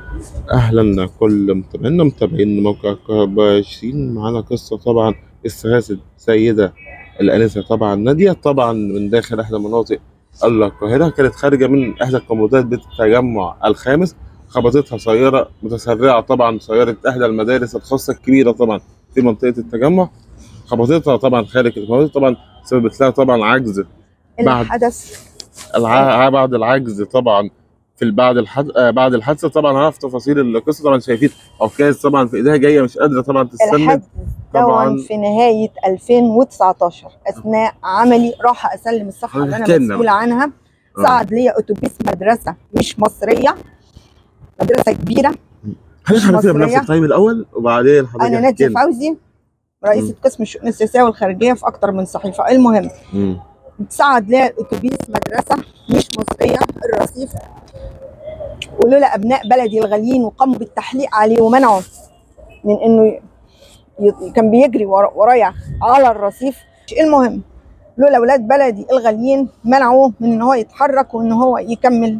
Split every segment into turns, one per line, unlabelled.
أهلا كل متابعينا متابعين موقع كهربائيين معانا قصة طبعا استغاثة سيدة الآنسة طبعا نادية طبعا من داخل إحدى مناطق القاهرة كانت خارجة من إحدى الكومودات بالتجمع الخامس خبطتها سيارة متسرعة طبعا سيارة إحدى المدارس الخاصة الكبيرة طبعا في منطقة التجمع خبطتها طبعا خارج الكومودات طبعا سببت لها طبعا عجز بعد
الحدث
الع... بعد العجز طبعا في ال- بعد الحد... آه، بعد الحادثه طبعا عرف تفاصيل القصه طبعا شايفين عكاز طبعا في ايديها جايه مش قادره طبعا تستند
الحدث
طبعاً.
دون في نهاية 2019 أثناء عملي راح أسلم الصفحة اللي أنا
احكي لنا
مسؤولة عنها
آه.
صعد ليا أتوبيس مدرسة مش مصرية مدرسة كبيرة
خلينا
مش
نعرفيها بنفسك
مصرية.
طيب الاول وبعدين حضرتك
أنا
احكي
نادية
لنا.
فوزي رئيسة قسم الشؤون السياسية والخارجية في أكتر من صحيفة المهم
مم.
صعد ليا الأتوبيس مدرسة مش مصرية الرصيف ولولا أبناء بلدي الغاليين وقاموا بالتحليق عليه ومنعوا من إنه ي- ي- كان بيجري ورا- ورايا على الرصيف المهم لولا أولاد بلدي الغاليين منعوه من إن هو يتحرك وإن هو يكمل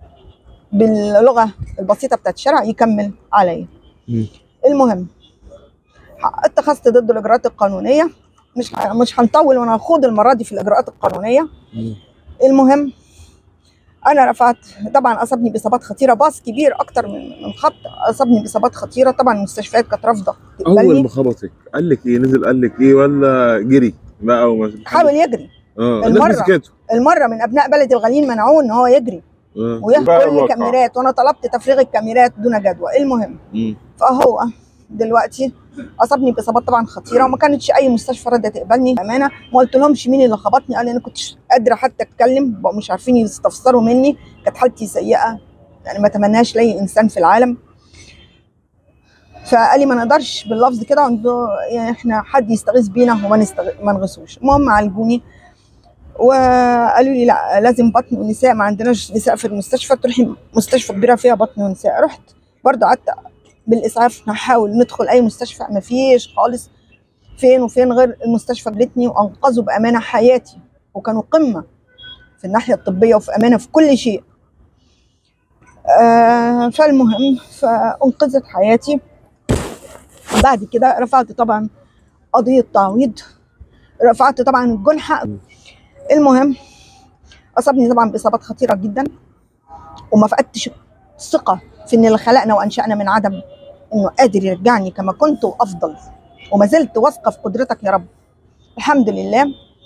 باللغة البسيطة بتاعت الشارع يكمل عليا
مم.
المهم ح- اتخذت ضده الإجراءات القانونية مش ه- مش هنطول وانا هخوض المره دي في الاجراءات القانونيه
مم.
المهم انا رفعت طبعا اصابني باصابات خطيره باص كبير اكتر من من خبط اصابني باصابات خطيره طبعا المستشفيات كانت رافضه
اول
تقبلني
ما خبطك قال لك ايه نزل قال لك ايه ولا جري بقى وما
حاول يجري
اه
المرة.
الناس مسكته
المره من ابناء بلدي الغاليين منعوه ان هو يجري
اه
وياخد
بقى
كل
الواقع.
الكاميرات وانا طلبت تفريغ الكاميرات دون جدوى المهم
مم.
فهو دلوقتي اصابني باصابات طبعا خطيره وما كانتش اي مستشفى راضيه تقبلني بامانه ما قلت لهمش مين اللي خبطني قال لي انا كنتش قادره حتى اتكلم بقوا مش عارفين يستفسروا مني كانت حالتي سيئه يعني ما اتمناش لاي انسان في العالم فقال لي ما نقدرش باللفظ كده عنده يعني احنا حد يستغيث بينا وما نستغ... ما نغيثوش المهم عالجوني وقالوا لي لا لازم بطن ونساء ما عندناش نساء في المستشفى تروحي مستشفى كبيره فيها بطن ونساء رحت برضه قعدت بالاسعاف نحاول ندخل اي مستشفى ما فيش خالص فين وفين غير المستشفى جلتني وانقذوا بامانه حياتي وكانوا قمه في الناحيه الطبيه وفي امانه في كل شيء آه فالمهم فانقذت حياتي بعد كده رفعت طبعا قضيه تعويض رفعت طبعا الجنحه المهم اصابني طبعا باصابات خطيره جدا وما فقدتش الثقه في ان اللي خلقنا وانشانا من عدم انه قادر يرجعني كما كنت وافضل وما زلت واثقه في قدرتك يا رب الحمد لله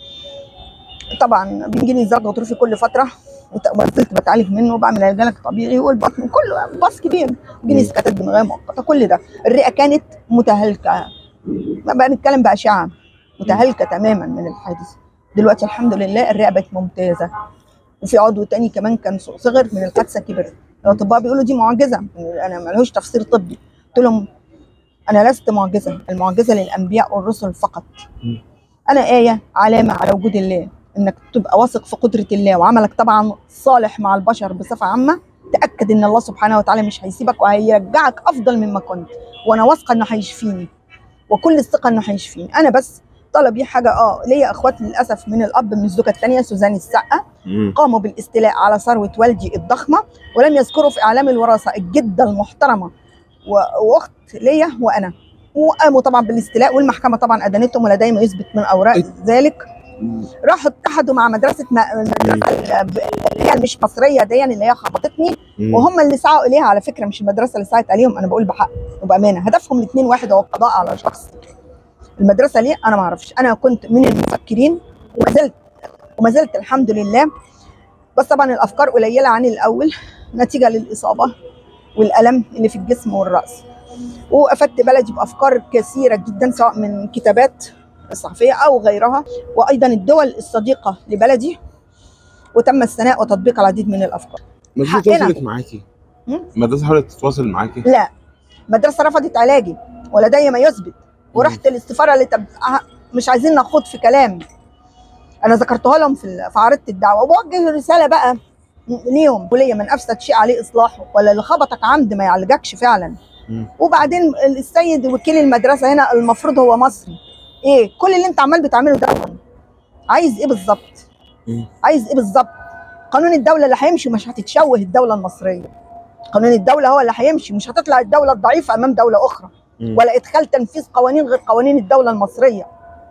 طبعا بيجيني زرق غضروفي كل فتره وت- وما زلت بتعالج منه وبعمل علاج طبيعي والبطن كله باص كبير بيجيني
مم.
سكتات دماغيه مؤقته كل ده الرئه كانت متهالكه ما بقى نتكلم باشعه متهالكه تماما من الحادث دلوقتي الحمد لله الرئه بقت ممتازه وفي عضو تاني كمان كان صغر من الحادثه كبر الاطباء بيقولوا دي معجزه انا ملهوش تفسير طبي قلت لهم انا لست معجزه المعجزه للانبياء والرسل فقط
مم.
انا ايه علامه على وجود الله انك تبقى واثق في قدره الله وعملك طبعا صالح مع البشر بصفه عامه تاكد ان الله سبحانه وتعالى مش هيسيبك وهيرجعك افضل مما كنت وانا واثقه انه هيشفيني وكل الثقه انه هيشفيني انا بس طلبي حاجه اه ليا اخوات للاسف من الاب من الزوجه الثانيه سوزان السقا
مم.
قاموا بالاستيلاء على ثروه والدي الضخمه ولم يذكروا في اعلام الوراثه الجده المحترمه و- واخت ليا وانا وقاموا طبعا بالاستيلاء والمحكمه طبعا ادانتهم ولدي ما يثبت من اوراق
إيه.
ذلك
مم.
راحوا اتحدوا مع مدرسه ما- المدرسه اللي هي مش مصريه دي اللي هي خبطتني
مم.
وهم اللي سعوا اليها على فكره مش المدرسه اللي سعت عليهم انا بقول بحق وبامانه هدفهم الاثنين واحد هو القضاء على شخص المدرسه ليه انا ما اعرفش انا كنت من المفكرين وما زلت وما زلت الحمد لله بس طبعا الافكار قليله عن الاول نتيجه للاصابه والالم اللي في الجسم والراس وافدت بلدي بافكار كثيره جدا سواء من كتابات صحفيه او غيرها وايضا الدول الصديقه لبلدي وتم الثناء وتطبيق العديد من الافكار
المدرسه
حقنا.
تواصلت معاكي
مم؟
المدرسه حاولت تتواصل معاكي
لا المدرسه رفضت علاجي ولدي ما يثبت ورحت الاستفاره اللي تب... مش عايزين نخوض في كلام انا ذكرتها لهم في ال- في عرضه الدعوه وبوجه رساله بقى ليهم وليا من افسد شيء عليه اصلاحه ولا اللي خبطك عمد ما يعالجكش فعلا
مم.
وبعدين السيد وكيل المدرسه هنا المفروض هو مصري ايه كل اللي انت عمال بتعمله ده عايز ايه بالظبط
مم.
عايز ايه بالظبط قانون الدوله اللي هيمشي مش هتتشوه الدوله المصريه قانون الدوله هو اللي هيمشي مش هتطلع الدوله الضعيفه امام دوله اخرى
مم.
ولا ادخال تنفيذ قوانين غير قوانين الدوله المصريه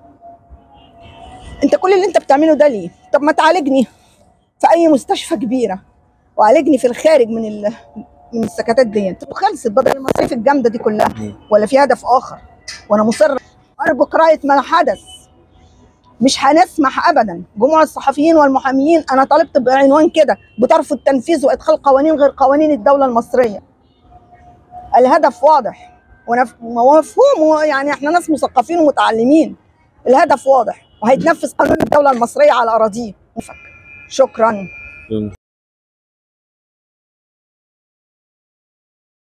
انت كل اللي انت بتعمله ده ليه طب ما تعالجني في اي مستشفى كبيره وعالجني في الخارج من ال... من السكتات دي وخلصت بدل المصاريف الجامده دي كلها
مم.
ولا في هدف اخر وانا مصر ارجو قراءه ما حدث مش هنسمح ابدا جموع الصحفيين والمحاميين انا طالبت بعنوان كده بترفض تنفيذ وادخال قوانين غير قوانين الدوله المصريه الهدف واضح ونف- ومفهوم يعني احنا ناس مثقفين ومتعلمين الهدف واضح وهيتنفذ قانون الدوله المصريه على اراضيه شكرا
مم.